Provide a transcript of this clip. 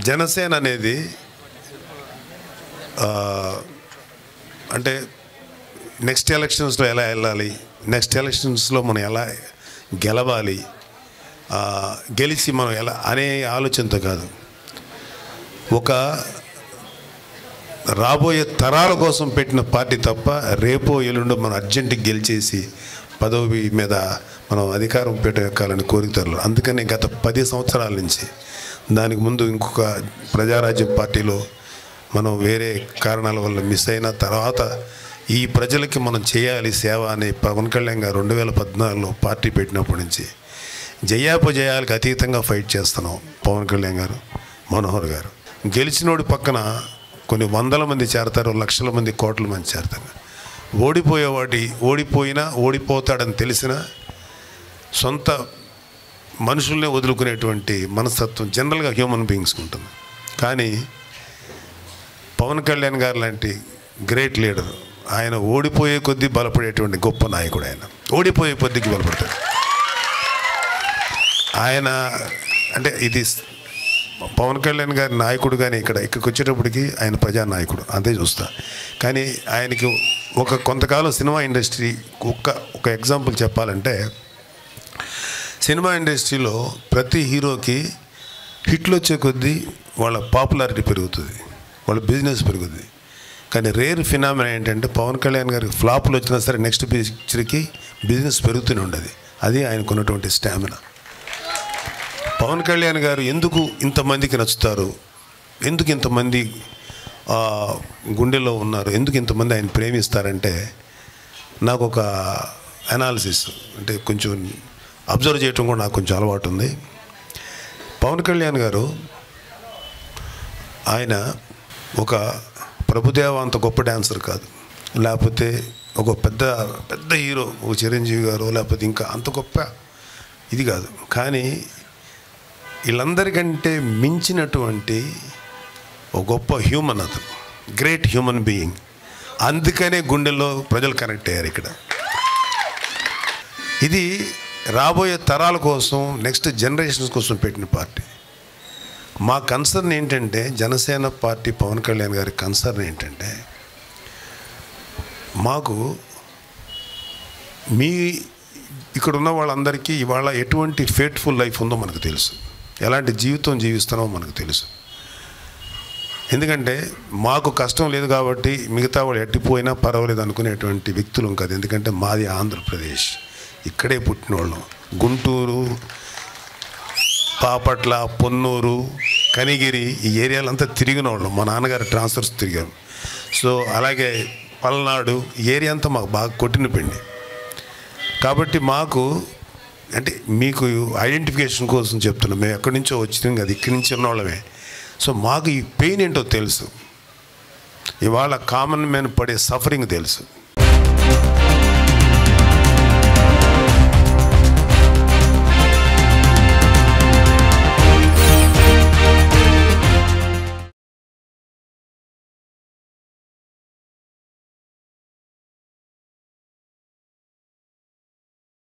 జనసేన అనేది ఆ, అంటే నెక్స్ట్ ఎలక్షన్స్లో ఎలా వెళ్ళాలి నెక్స్ట్ ఎలక్షన్స్లో మనం ఎలా గెలవాలి ఆ, గెలిచి మనం ఎలా అనే ఆలోచనతో కాదు ఒక రాబోయే తరాల కోసం పెట్టిన పార్టీ తప్ప రేపో ఎల్లుండో మనం అర్జెంటుగా గెలిచేసి పదవి మీద మనం అధికారం పెట్టాలని కోరికలు అందుకని గత పది సంవత్సరాల నుంచి దానికి ముందు ఇంకొక ప్రజారాజ్యం పార్టీలో మనం వేరే కారణాల వల్ల మిస్ అయిన తర్వాత ఈ ప్రజలకి మనం చేయాలి సేవ అని పవన్ కళ్యాణ్ గారు రెండు వేల పద్నాలుగులో పార్టీ పెట్టినప్పటి నుంచి జయాపజయాలకు అతీతంగా ఫైట్ చేస్తున్నాం పవన్ కళ్యాణ్ గారు మనోహర్ గారు గెలిచినోడి పక్కన కొన్ని వందల మంది చేరతారు లక్షల మంది కోట్ల మంది చేరతారు ఓడిపోయేవాటి ఓడిపోయినా ఓడిపోతాడని తెలిసినా సొంత మనుషుల్నే వదులుకునేటువంటి మనస్తత్వం జనరల్గా హ్యూమన్ బీయింగ్స్కి ఉంటుంది కానీ పవన్ కళ్యాణ్ గారు లాంటి గ్రేట్ లీడర్ ఆయన ఓడిపోయే కొద్దీ బలపడేటువంటి గొప్ప నాయకుడు ఆయన ఓడిపోయే కొద్దికి బలపడతాడు ఆయన అంటే ఇది పవన్ కళ్యాణ్ గారి నాయకుడు కానీ ఇక్కడ ఇక్కడికి వచ్చేటప్పటికి ఆయన ప్రజానాయకుడు అంతే చూస్తా కానీ ఆయనకి ఒక కొంతకాలం సినిమా ఇండస్ట్రీ ఒక్క ఒక ఎగ్జాంపుల్ చెప్పాలంటే సినిమా ఇండస్ట్రీలో ప్రతి హీరోకి హిట్లు వచ్చే కొద్దీ వాళ్ళ పాపులారిటీ పెరుగుతుంది వాళ్ళ బిజినెస్ పెరుగుతుంది కానీ రేర్ ఫినామినా ఏంటంటే పవన్ కళ్యాణ్ గారికి ఫ్లాపులు వచ్చినా సరే నెక్స్ట్ పిక్చర్కి బిజినెస్ పెరుగుతూనే ఉండదు అది ఆయనకున్నటువంటి స్టామినా పవన్ కళ్యాణ్ గారు ఎందుకు ఇంతమందికి నచ్చుతారు ఎందుకు ఇంతమంది ఆ, గుండెలో ఉన్నారు ఎందుకు ఇంతమంది ఆయన ప్రేమిస్తారంటే నాకు ఒక అనాలిసిస్ అంటే కొంచెం అబ్జర్వ్ చేయటం కూడా నాకు కొంచెం అలవాటు ఉంది పవన్ కళ్యాణ్ గారు ఆయన ఒక ప్రభుదేవ అంత గొప్ప డాన్సర్ కాదు లేకపోతే ఒక పెద్ద పెద్ద హీరో ఒక చిరంజీవి గారు లేకపోతే ఇంకా అంత గొప్ప ఇది కాదు కానీ వీళ్ళందరికంటే మించినటువంటి ఒక గొప్ప హ్యూమన్ అతను గ్రేట్ హ్యూమన్ బీయింగ్ అందుకనే గుండెల్లో ప్రజలు కనెక్ట్ అయ్యారు ఇక్కడ ఇది రాబోయే తరాల కోసం నెక్స్ట్ జనరేషన్స్ కోసం పెట్టిన పార్టీ మా కన్సర్న్ ఏంటంటే జనసేన పార్టీ పవన్ కళ్యాణ్ గారి కన్సర్న్ ఏంటంటే మాకు మీ ఇక్కడ ఉన్న వాళ్ళందరికీ ఇవాళ ఎటువంటి ఫేట్ఫుల్ లైఫ్ ఉందో మనకు తెలుసు ఎలాంటి జీవితం జీవిస్తున్నామో మనకు తెలుసు ఎందుకంటే మాకు కష్టం లేదు కాబట్టి మిగతా వాళ్ళు ఎట్టిపోయినా పర్వాలేదు అనుకునేటువంటి వ్యక్తులు కాదు ఎందుకంటే మాది ఆంధ్రప్రదేశ్ ఇక్కడే పుట్టినోళ్ళం గుంటూరు పాపట్ల పొన్నూరు కనిగిరి ఈ ఏరియాలంతా తిరిగిన వాళ్ళం మా నాన్నగారు ట్రాన్స్ఫర్స్ తిరిగారు సో అలాగే పల్నాడు ఈ ఏరియా అంతా మాకు బాగా కొట్టిన పిండి కాబట్టి మాకు అంటే మీకు ఐడెంటిఫికేషన్ కోసం చెప్తున్నాం మేము ఎక్కడి నుంచో వచ్చినాం కదా ఇక్కడి నుంచి ఉన్నవాళ్ళమే సో మాకు ఈ పెయిన్ ఏంటో తెలుసు ఇవాళ కామన్ మ్యాన్ పడే సఫరింగ్ తెలుసు